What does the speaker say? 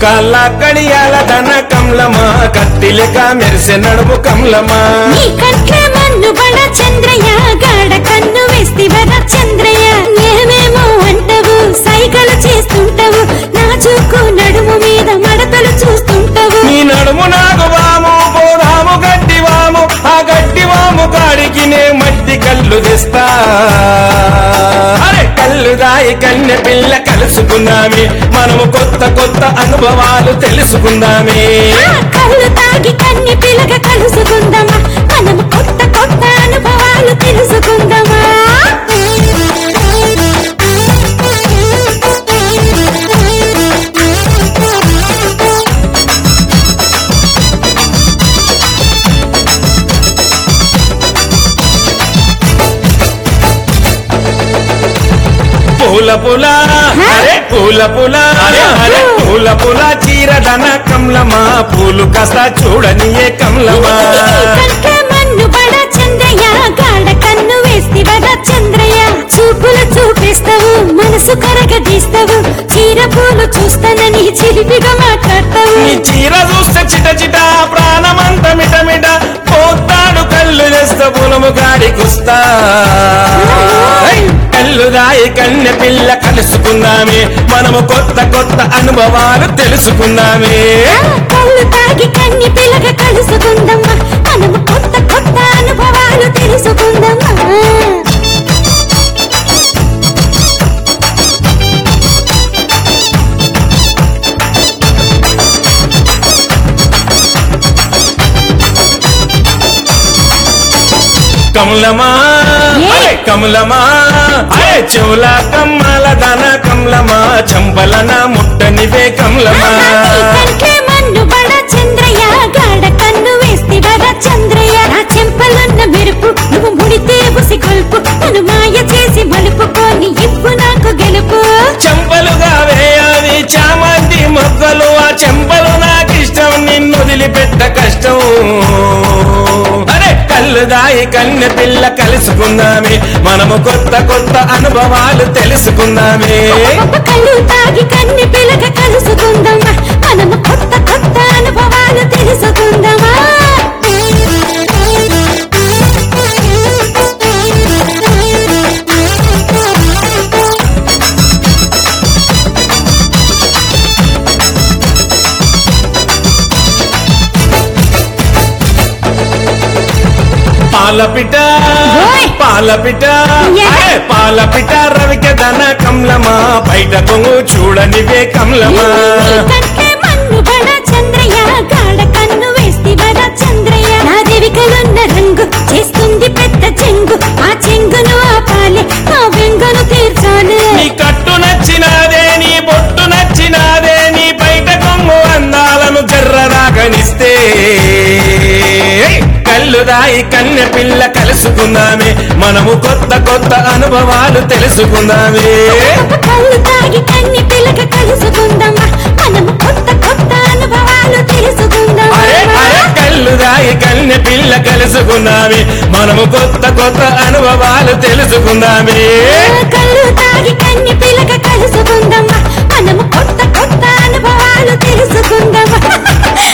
కాళ్ళ కడియాల ధన కమలమా కత్తిలక మెరిసె నడుము కమలమా నీ కంట్లే మన్ను బడ చంద్రయ్య గాడ కన్ను వేస్తివర చంద్రయ్య ఏమేమో అంటవు సైగలు చేస్తుంటవు నా చూకు నడుము మీద మడతలు చూస్తుంటవు నీ నడుము నాకు వాము పోదాము గడ్డి వాము ఆ గడ్డి వాము కాడికి నే మట్టి కళ్ళు తెస్తా అరే కళ్ళు దాయి కన్నె పిల్ల కలుసుకుందామే మనము కొత్త కొత్త అనుభవాలు తెలుసుకుందామే ఆ కళ్ళు తాగి కన్ని పిలక కలుసుకుందామా మనం కొత్త కొత్త అనుభవాలు తెలుసుకుందామా పూల పూల అరే పూల పూల అరే అరే పూల పూల చీర ధన కమలమా పూలు కాస్త చూడనియే కమలమా కంటే మన్ను బడ చంద్రయ్య గాడ కన్ను వేస్తివర చంద్రయ్య చూపులు చూపిస్తావు మనసు కరగదీస్తావు చీర పూలు చూస్తానని చిలిపిగా మాట్లాడతావు నీ చీర చూస్తే చిట చిట ప్రాణమంత మిట మిట పోతాడు కళ్ళు చేస్తా పొలము గాడికొస్తా ఐ! కళ్ళు దాయి కన్నె పిల్ల కలుసుకుందామే మనము కొత్త కొత్త అనుభవాలు తెలుసుకుందామే ఆ కళ్ళు తాగి కన్ని పిలక కలుసుకుందామా మనము కొత్త కొత్త అనుభవాలు తెలుసుకుందామా కమలమా ఏ? అరే కమలమా అరే చెవుల కమ్మల దన కమలమా చంపలన ముట్టనివే కమలమా కంటే మన్ను బడ చంద్రయ్య గాడ కన్ను వేస్తే వర చంద్రయ్య నా చెంపలున్న మెరుపు నువ్వు ముడితే ఉసి కొల్పు నన్ను మాయ చేసి మలుపుకొని ఇప్పు నాకు గెలుపు చెంపలుగా వేయాలి చామంతి మొగ్గలు ఆ చెంపలు నాకిష్టం నిన్ను వదిలిపెట్ట కష్టం అరే కళ్ళు దాయి కన్నె పిల్ల కలుసుకుందామే మనము కొత్త కొత్త అనుభవాలు తెలుసుకుందామే ఒక్కొక్క కళ్ళు తాగి కన్ని పిలక కలుసుకుందామా మనము కొత్త కొత్త అనుభవాలు తెలుసుకుందామా పాలపిట ఓయ్! పాలపిట యా! అరే పాలపిట రవిక దన కమలమా బయట కొంగు చూడనివే కమలమా కంటే మన్ను బడ చంద్రయ్య గాడ కన్ను వేస్తే వర చంద్రయ్య నా దేవికలున్న రంగు చేస్తుంది పెద్ద చెంగు ఆ చెంగును ఆపాలి ఆ వెంగును తీర్చాలి నీ కట్టు నచ్చినాదే నీ బొట్టు నచ్చినాదే నీ బయట కొంగు అందాలను జర్రరాగనిస్తే కళ్ళు దాయి కన్నె పిల్ల కలుసుకుందామే మనము కొత్త కొత్త అనుభవాలు తెలుసుకుందామే ఒక్కొక్క కళ్ళు తాగి కన్ని పిలక కలుసుకుందామా మనము కొత్త కొత్త అనుభవాలు తెలుసుకుందామా అరే అరే కళ్ళు దాయి కన్నె పిల్ల కలుసుకుందామే మనము కొత్త కొత్త అనుభవాలు తెలుసుకుందామే కళ్ళు తాగి కన్ని పిలక కలుసుకుందామా మనము కొత్త కొత్త అనుభవాలు తెలుసుకుందామా